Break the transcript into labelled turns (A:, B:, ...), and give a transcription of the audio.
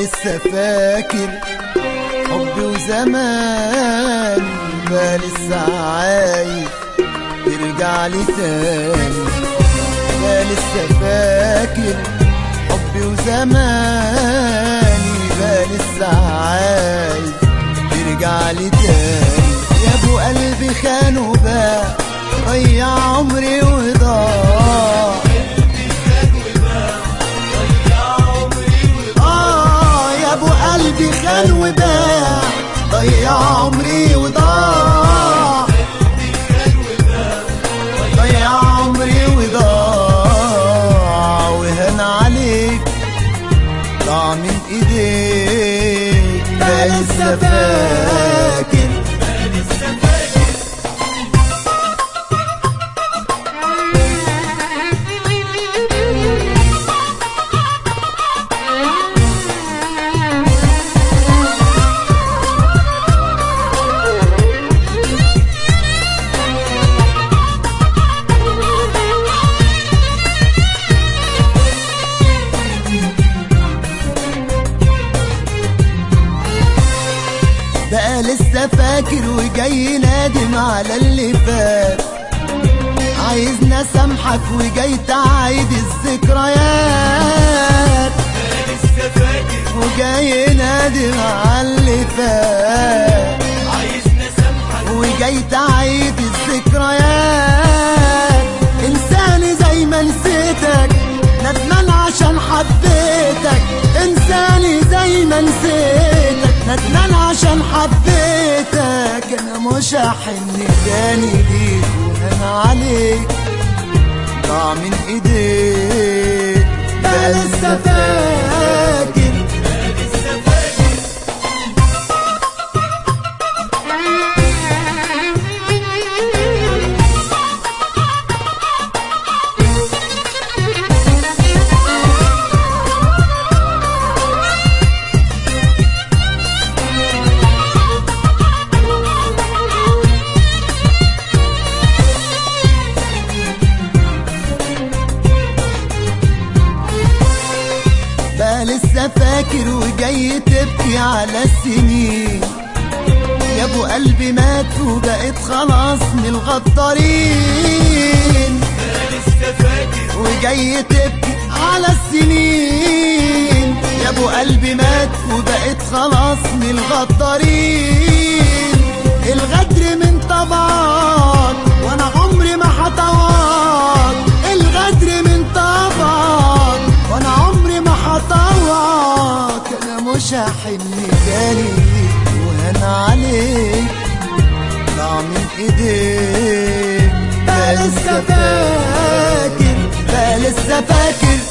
A: لسه فاكر حبي وزمان بقى لسه عايز ترجع لي تاني بقى لسه فاكر حبي وزماني بقى لسه عايز ترجع لي تاني يا ابو قلبي خان وباع ضيع عمري وضاع آه يا ابو قلبي خان وباع ضيع عمري وضاع ضيع عمري وضاع وهن عليك ضاع من ايديك ده لسه فاكر بقى لسه فاكر وجاي نادم على اللي فات عايزنا سامحك وجاي تعيد الذكريات
B: لسه فاكر
A: وجاي نادم على اللي فات
B: عايزنا سامحك
A: وجاي تعيد الذكريات انساني زي ما نسيتك ندمان عشان حبيتك انساني زي ما نسيتك ندمان عشان حبيتك انا مش هحن تاني ليك وانا عليك ضاع من ايديك ده لسه فاكر
B: لسه فاكر
A: بقى لسه فاكر وجاي تبكي على السنين يا ابو قلبي مات وبقيت خلاص من الغدارين
B: لسه فاكر
A: وجاي تبكي على السنين يا ابو قلبي مات وبقيت خلاص من الغدارين الغدر من طبعك وانا عمري ما هطوعك الغدر من طبعك وانا عمري ما هطوعك انا مش هحن تاني ليك وهنا عليك ضاع من ايديك ده لسه فاكر ده لسه فاكر